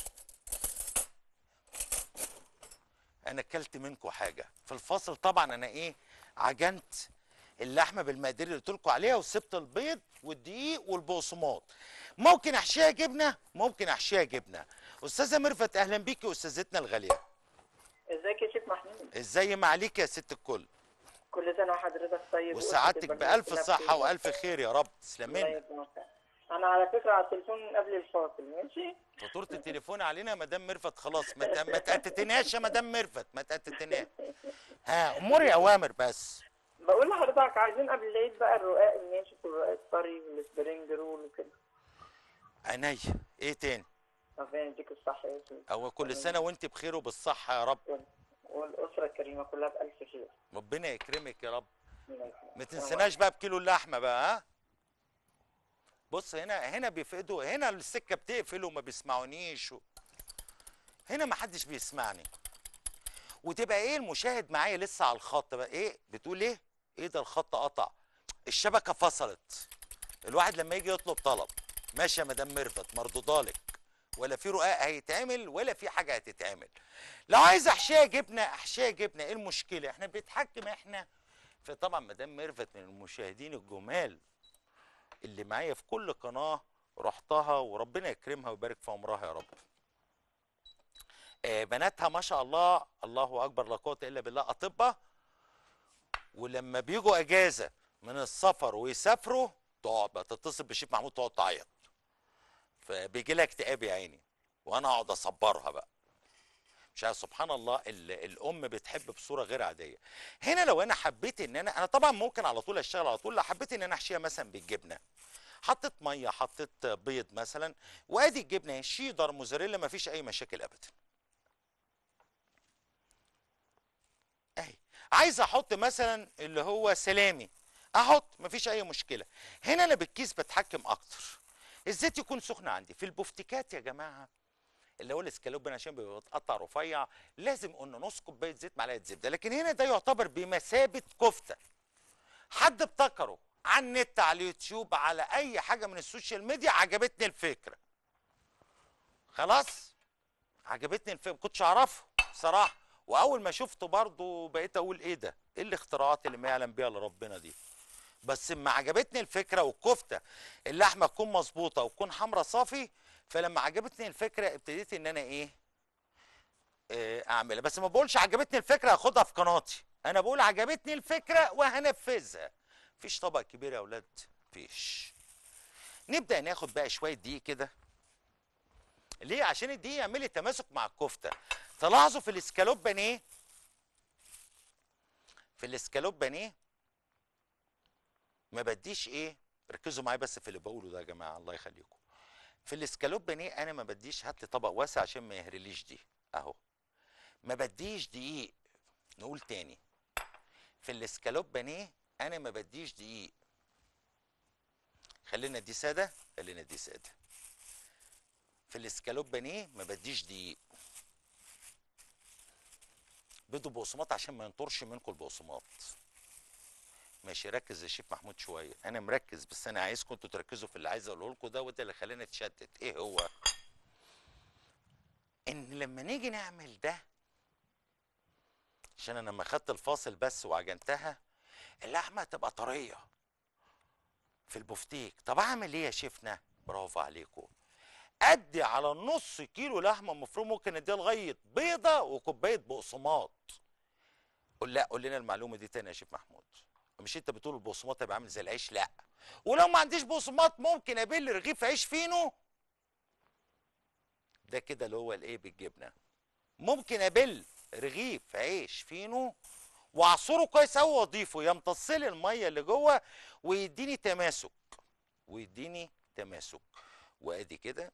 Speaker 1: انا اكلت منكم حاجه في الفاصل طبعا انا ايه عجنت اللحمه بالمقادير اللي قلت لكم عليها وسبت البيض والدقيق والبقسماط ممكن احشيها جبنه ممكن احشيها جبنه استاذه ميرفت اهلا بيكي استاذتنا الغاليه
Speaker 4: ازيك يا شيخ محمود
Speaker 1: ازاي ما عليك يا ست الكل
Speaker 4: كل سنه وحضرتك طيب
Speaker 1: وسعادتك
Speaker 4: وأنت
Speaker 1: بالف
Speaker 4: بالبلد
Speaker 1: صحه
Speaker 4: كلها
Speaker 1: والف خير يا رب
Speaker 4: بخير.
Speaker 1: تسلمي
Speaker 4: الله
Speaker 1: لنا
Speaker 4: يكرمك انا على فكره على التليفون قبل الفاصل ماشي
Speaker 1: فاتوره التليفون علينا يا مدام ميرفت خلاص ما ت- ما تأتتناش يا مدام ميرفت ما تأتتناش ها اموري اوامر بس
Speaker 4: بقول لحضرتك عايزين قبل العيد بقى الرقاق الناشف والرقاق الطري والسبرينج رول وكده
Speaker 1: عينيا ايه تاني
Speaker 4: ربنا يديك الصحه يا سيدي
Speaker 1: هو كل سنه وانت بخير وبالصحه يا رب
Speaker 4: وال- والاسره الكريمه كلها بالف خير
Speaker 1: ربنا يكرمك يا رب
Speaker 4: الله يكرمك.
Speaker 1: ما تنسناش بقى بكيلو اللحمه بقى ها بص هنا هنا بيفقدوا هنا السكه بتقفل وما بيسمعونيش و... هنا ما حدش بيسمعني وتبقى ايه المشاهد معايا لسه على الخط بقى ايه بتقول ايه ايه ده الخط قطع الشبكه فصلت الواحد لما يجي يطلب طلب ماشي يا مدام ميرفت مردودالك ولا في رقاق هيتعمل ولا في حاجه هتتعمل لو عايز احشيه جبنه احشيه جبنه ايه المشكله احنا بنتحكم احنا في طبعا مدام ميرفت من المشاهدين الجمال اللي معايا في كل قناه رحتها وربنا يكرمها ويبارك في عمرها يا رب آه، بناتها ما شاء الله الله اكبر لا قوه الا بالله اطباء ولما بيجوا اجازه من السفر ويسافروا تقعد بقى تتصل بالشيخ محمود تقعد تعيط فبيجي لها اكتئاب يا عيني وانا اقعد اصبرها بقى مش عارف سبحان الله ال- الام بتحب بصوره غير عاديه هنا لو انا حبيت ان انا انا طبعا ممكن على طول اشتغل على طول لو حبيت ان انا احشيها مثلا بالجبنه حطيت ميه حطيت بيض مثلا وادي الجبنه شيدر موزاريلا ما فيش اي مشاكل ابدا اهي عايز احط مثلا اللي هو سلامي احط مفيش اي مشكله هنا انا بالكيس بتحكم اكتر الزيت يكون سخن عندي في البفتيكات يا جماعه اللي هو الاسكالوب عشان بيبقى متقطع رفيع لازم قلنا نص كوبايه زيت معلقه زبده لكن هنا ده يعتبر بمثابه كفته حد ابتكره على النت على اليوتيوب على اي حاجه من السوشيال ميديا عجبتني الفكره خلاص عجبتني الفكره ما كنتش اعرفه صراحه واول ما شفته برضه بقيت اقول ايه ده ايه الاختراعات اللي ما يعلم بيها الا ربنا دي بس ما عجبتني الفكره والكفته اللحمه تكون مظبوطه وتكون حمرا صافي فلما عجبتني الفكره ابتديت ان انا ايه آه، اعملها بس ما بقولش عجبتني الفكره هاخدها في قناتي انا بقول عجبتني الفكره وهنفذها مفيش طبق كبير يا اولاد مفيش نبدا ناخد بقى شويه دقيق كده ليه عشان الدقيق يعمل لي تماسك مع الكفته تلاحظوا في الاسكالوب بانيه في الاسكالوب بانيه ما بديش ايه ركزوا معايا بس في اللي بقوله ده يا جماعه الله يخليكم في الاسكالوب بانيه انا ما بديش هات لي طبق واسع عشان ما يهرليش دي اهو ما بديش دقيق نقول تاني في الاسكالوب بانيه انا ما بديش دقيق خلينا دي ساده خلينا دي ساده في الاسكالوب بانيه ما بديش دقيق بيض بقسماط عشان ما ينطرش منكم البقسماط ماشي ركز يا شيف محمود شويه انا مركز بس انا عايزكم انتوا تركزوا في اللي عايز اقوله لكم ده وده اللي خلاني اتشتت ايه هو ان لما نيجي نعمل ده عشان انا لما خدت الفاصل بس وعجنتها اللحمه تبقى طريه في البفتيك طب اعمل ايه يا شيفنا برافو عليكم ادي على النص كيلو لحمه مفرومه ممكن اديها لغايه بيضه وكوبايه بقسماط قول لا قول لنا المعلومه دي تاني يا شيف محمود مش انت بتقول البقسماط هيبقى عامل زي العيش لا ولو ما عنديش بقسماط ممكن ابل رغيف عيش فينو ده كده اللي هو الايه بالجبنه ممكن ابل رغيف عيش فينو واعصره كويس قوي واضيفه يمتص لي الميه اللي جوه ويديني تماسك ويديني تماسك وادي كده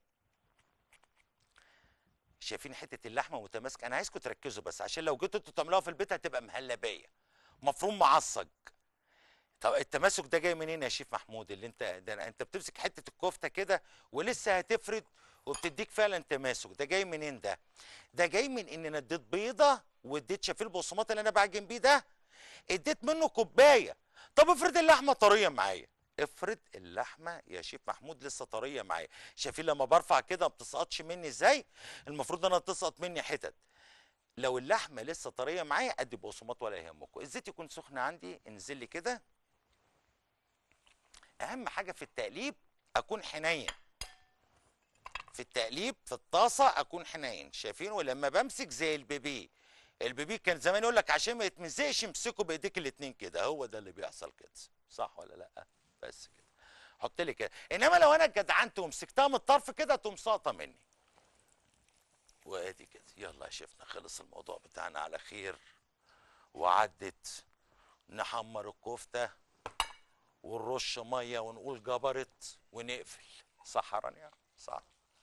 Speaker 1: شايفين حته اللحمه متماسكه انا عايزكم تركزوا بس عشان لو جيتوا انتوا تعملوها في البيت هتبقى مهلبيه مفروم معصج طب التماسك ده جاي منين يا شيف محمود اللي انت ده انت بتمسك حته الكفته كده ولسه هتفرد وبتديك فعلا تماسك ده جاي منين ده ده جاي من ان انا اديت بيضه واديت شايفين البقسماط اللي انا بعجن بيه ده اديت منه كوبايه طب افرض اللحمه طريه معايا افرض اللحمه يا شيف محمود لسه طريه معايا شايفين لما برفع كده ما بتسقطش مني ازاي المفروض انها تسقط مني حتت لو اللحمه لسه طريه معايا ادي بقسماط ولا يهمكم الزيت يكون سخن عندي انزل لي كده اهم حاجه في التقليب اكون حنين في التقليب في الطاسه اكون حنين شايفين ولما بمسك زي البيبي البيبي كان زمان يقول لك عشان ما يتمزقش امسكه بايديك الاتنين كده هو ده اللي بيحصل كده صح ولا لا بس كده حط لي كده انما لو انا جدعنت ومسكتها من الطرف كده تقوم ساقطه مني وادي كده يلا يا شيفنا خلص الموضوع بتاعنا على خير وعدت نحمر الكفته ونرش ميه ونقول جبرت ونقفل صح يا رانيا صح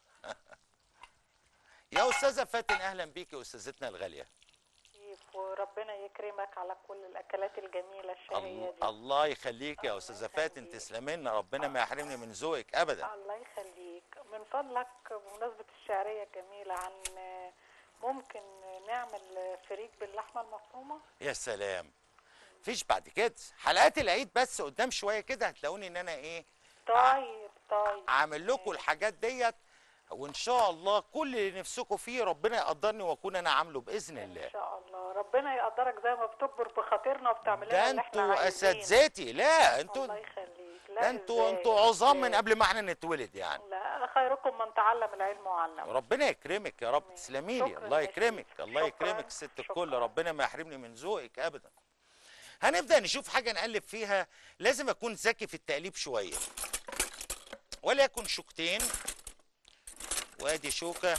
Speaker 1: يا استاذه فاتن اهلا بيك يا استاذتنا الغاليه
Speaker 2: كيف وربنا يكرمك على كل الاكلات الجميله الشهيه
Speaker 1: ال-
Speaker 2: دي
Speaker 1: الله يخليك يا
Speaker 2: الله
Speaker 1: استاذه فاتن
Speaker 2: يخليك.
Speaker 1: تسلمي لنا ربنا ما يحرمني من ذوقك ابدا
Speaker 2: الله يخليك من فضلك بمناسبه الشعريه الجميله عن ممكن نعمل فريك باللحمه المفرومه
Speaker 1: يا سلام مفيش بعد كده حلقات العيد بس قدام شويه كده هتلاقوني ان انا ايه
Speaker 2: طيب طيب
Speaker 1: عامل لكم الحاجات ديت وان شاء الله كل اللي نفسكم فيه ربنا يقدرني واكون انا عامله باذن الله
Speaker 2: ان شاء الله ربنا يقدرك زي ما بتكبر بخاطرنا وبتعمل
Speaker 1: ده
Speaker 2: لنا اللي احنا
Speaker 1: انتوا
Speaker 2: عايزينه
Speaker 1: اساتذتي لا انتوا
Speaker 2: الله يخليك لا
Speaker 1: ده انتوا
Speaker 2: إزاي؟
Speaker 1: انتوا عظام من
Speaker 2: إزاي؟
Speaker 1: قبل ما احنا نتولد يعني
Speaker 2: لا خيركم من تعلم العلم وعلم
Speaker 1: ربنا يكرمك يا رب تسلمي لي
Speaker 2: شكراً
Speaker 1: الله
Speaker 2: يا
Speaker 1: يكرمك
Speaker 2: شيخ.
Speaker 1: الله
Speaker 2: شكراً.
Speaker 1: يكرمك ست الكل
Speaker 2: شكراً.
Speaker 1: ربنا ما يحرمني من ذوقك ابدا هنبدا نشوف حاجه نقلب فيها لازم اكون ذكي في التقليب شويه وليكن شوكتين وادي شوكه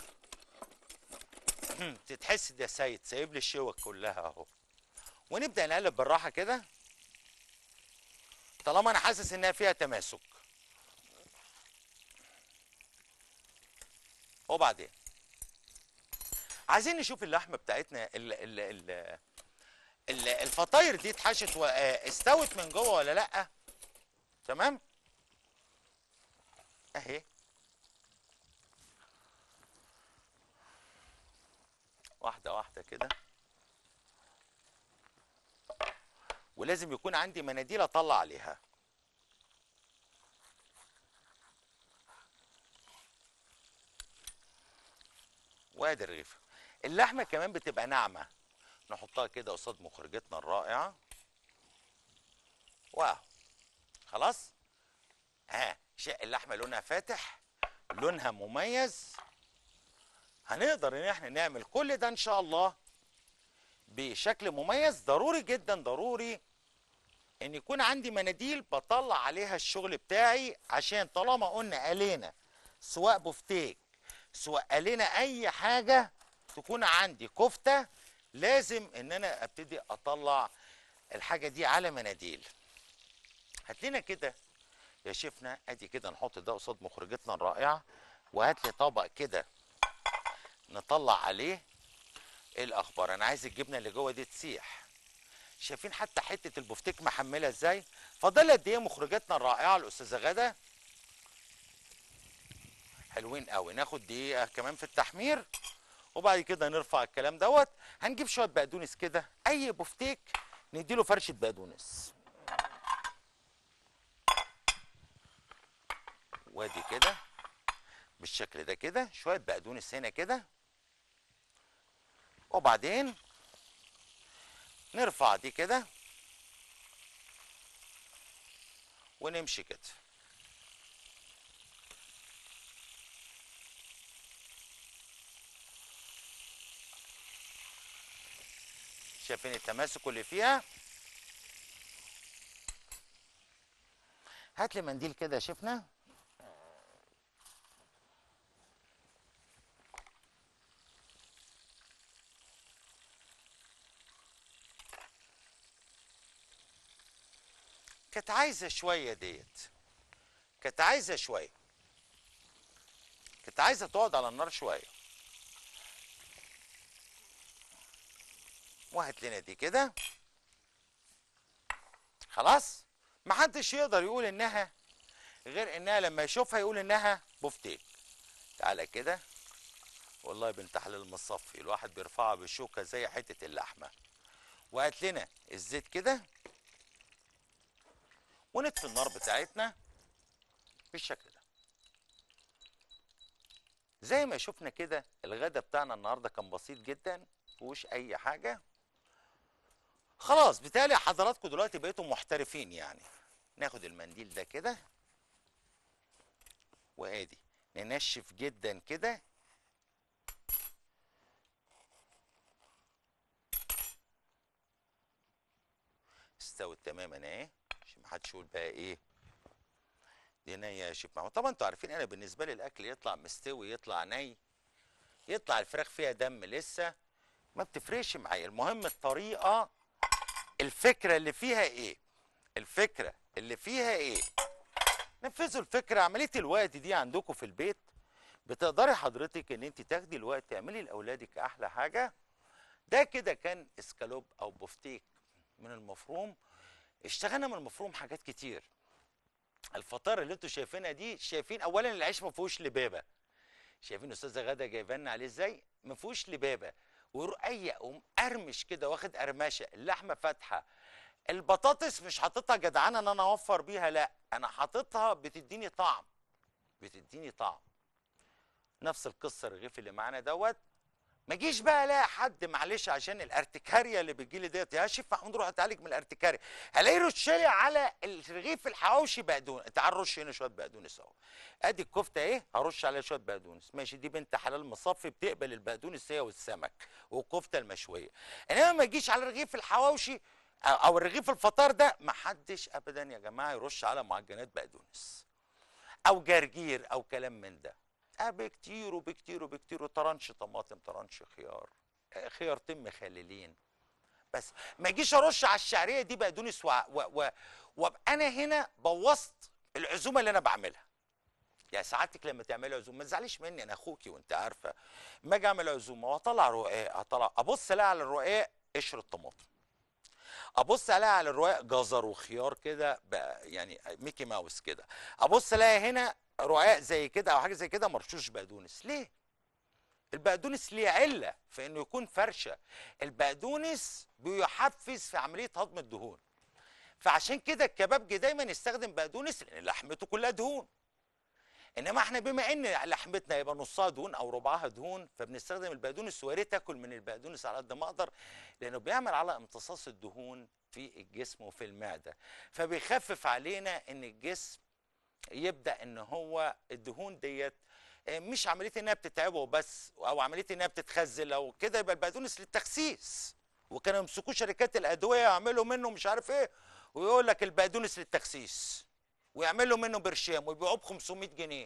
Speaker 1: تتحس ده سيد سايب لي الشوك كلها اهو ونبدا نقلب بالراحه كده طالما انا حاسس انها فيها تماسك وبعدين عايزين نشوف اللحمه بتاعتنا ال ال ال ال الفطاير دي اتحشت و- آه، استوت من جوه ولا لا تمام اهي واحده واحده كده ولازم يكون عندي مناديل اطلع عليها وادي الرغيف اللحمه كمان بتبقى ناعمه نحطها كده قصاد مخرجتنا الرائعه واو خلاص ها شق اللحمه لونها فاتح لونها مميز هنقدر ان احنا نعمل كل ده ان شاء الله بشكل مميز ضروري جدا ضروري ان يكون عندي مناديل بطلع عليها الشغل بتاعي عشان طالما قلنا قالينا سواء بفتيك سواء قالينا اي حاجه تكون عندي كفته لازم ان انا ابتدي اطلع الحاجه دي على مناديل هات لنا كده يا شيفنا ادي كده نحط ده قصاد مخرجتنا الرائعه وهات لي طبق كده نطلع عليه ايه الاخبار انا عايز الجبنه اللي جوه دي تسيح شايفين حتى حته البفتيك محمله ازاي فاضل قد ايه مخرجتنا الرائعه الاستاذه غاده حلوين قوي ناخد دقيقه كمان في التحمير وبعد كده نرفع الكلام دوت هنجيب شويه بقدونس كده اي بفتيك نديله فرشه بقدونس وادي كده بالشكل ده كده شويه بقدونس هنا كده وبعدين نرفع دي كده ونمشي كده شايفين التماسك اللي فيها هات لي منديل كده شفنا كانت عايزه شويه ديت كانت عايزه شويه كانت عايزه تقعد على النار شويه وهات لنا دي كده خلاص محدش يقدر يقول انها غير انها لما يشوفها يقول انها بفتيك تعالى كده والله يا بنت حلال مصفي الواحد بيرفعها بالشوكه زي حته اللحمه وهات لنا الزيت كده ونطفي النار بتاعتنا بالشكل ده زي ما شفنا كده الغدا بتاعنا النهارده كان بسيط جدا مفيهوش اي حاجه خلاص بالتالي حضراتكم دلوقتي بقيتوا محترفين يعني ناخد المنديل ده كده وادي ننشف جدا كده استوت تماما اهي عشان ما حدش يقول بقى ايه دي نية يا شيف محمود طبعا انتوا عارفين انا بالنسبه لي الاكل يطلع مستوي يطلع ني يطلع الفراخ فيها دم لسه ما بتفرقش معايا المهم الطريقه الفكره اللي فيها ايه الفكره اللي فيها ايه نفذوا الفكره عمليه الوقت دي عندكم في البيت بتقدري حضرتك ان انت تاخدي الوقت تعملي لاولادك احلى حاجه ده كده كان اسكالوب او بفتيك من المفروم اشتغلنا من المفروم حاجات كتير الفطار اللي انتوا شايفينها دي شايفين اولا العيش ما فيهوش لبابه شايفين استاذه غاده جايبه لنا عليه ازاي ما فيهوش لبابه ورقيق ومقرمش كده واخد قرمشه اللحمه فاتحه البطاطس مش حاططها جدعانه ان انا اوفر بيها لا انا حاططها بتديني طعم بتديني طعم نفس القصه الرغيف اللي معانا دوت ما جيش بقى الاقي حد معلش عشان الارتكاريا اللي بتجيلي ديت يا شيف محمود روح اتعالج من الارتكاريا الاقي رشالي على الرغيف الحواوشي بقدونس تعال رش هنا شويه بقدونس اهو ادي الكفته ايه هرش عليها شويه بقدونس ماشي دي بنت حلال مصفي بتقبل البقدونس هي والسمك والكفته المشويه انما ما تجيش على رغيف الحواوشي أو- او الرغيف الفطار ده ما حدش ابدا يا جماعه يرش على معجنات بقدونس او جرجير او كلام من ده اه بكتير وبكتير وبكتير وطرنش طماطم طرنش خيار آه، خيارتين مخللين بس ما اجيش ارش على الشعريه دي بقدونس و... و... و... وابقى انا هنا بوظت العزومه اللي انا بعملها يا سعادتك لما تعملي عزومه ما تزعليش مني انا اخوكي وانت عارفه ما اجي اعمل عزومه واطلع رقاق اطلع ابص الاقي على الرقاق قشر الطماطم ابص الاقي على الرقاق جزر وخيار كده بقى يعني ميكي ماوس كده ابص الاقي هنا رقاق زي كده او حاجه زي كده مرشوش بقدونس ليه البقدونس ليه عله في انه يكون فرشه البقدونس بيحفز في عمليه هضم الدهون فعشان كده الكبابجي دايما يستخدم بقدونس لان لحمته كلها دهون انما احنا بما ان لحمتنا يبقى نصها دهون او ربعها دهون فبنستخدم البقدونس ويا ريت اكل من البقدونس على قد ما اقدر لانه بيعمل على امتصاص الدهون في الجسم وفي المعده فبيخفف علينا ان الجسم يبدا ان هو الدهون ديت آه، مش عمليه انها بتتعبه بس او عمليه انها بتتخزل او كده يبقى البقدونس للتخسيس وكانوا يمسكوا شركات الادويه يعملوا منه مش عارف ايه ويقول لك البقدونس للتخسيس ويعملوا منه برشام ويبيعوه ب 500 جنيه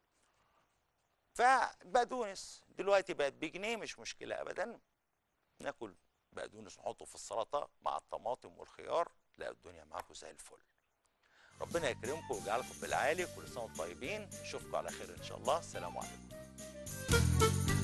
Speaker 1: فبقدونس دلوقتي بقت بجنيه مش مشكله ابدا ناكل بقدونس نحطه في السلطه مع الطماطم والخيار تلاقوا الدنيا معاكم زي الفل ربنا يكرمكم ويجعلكم بالعالي كل سنه وانتم طيبين اشوفكم على خير ان شاء الله السلام عليكم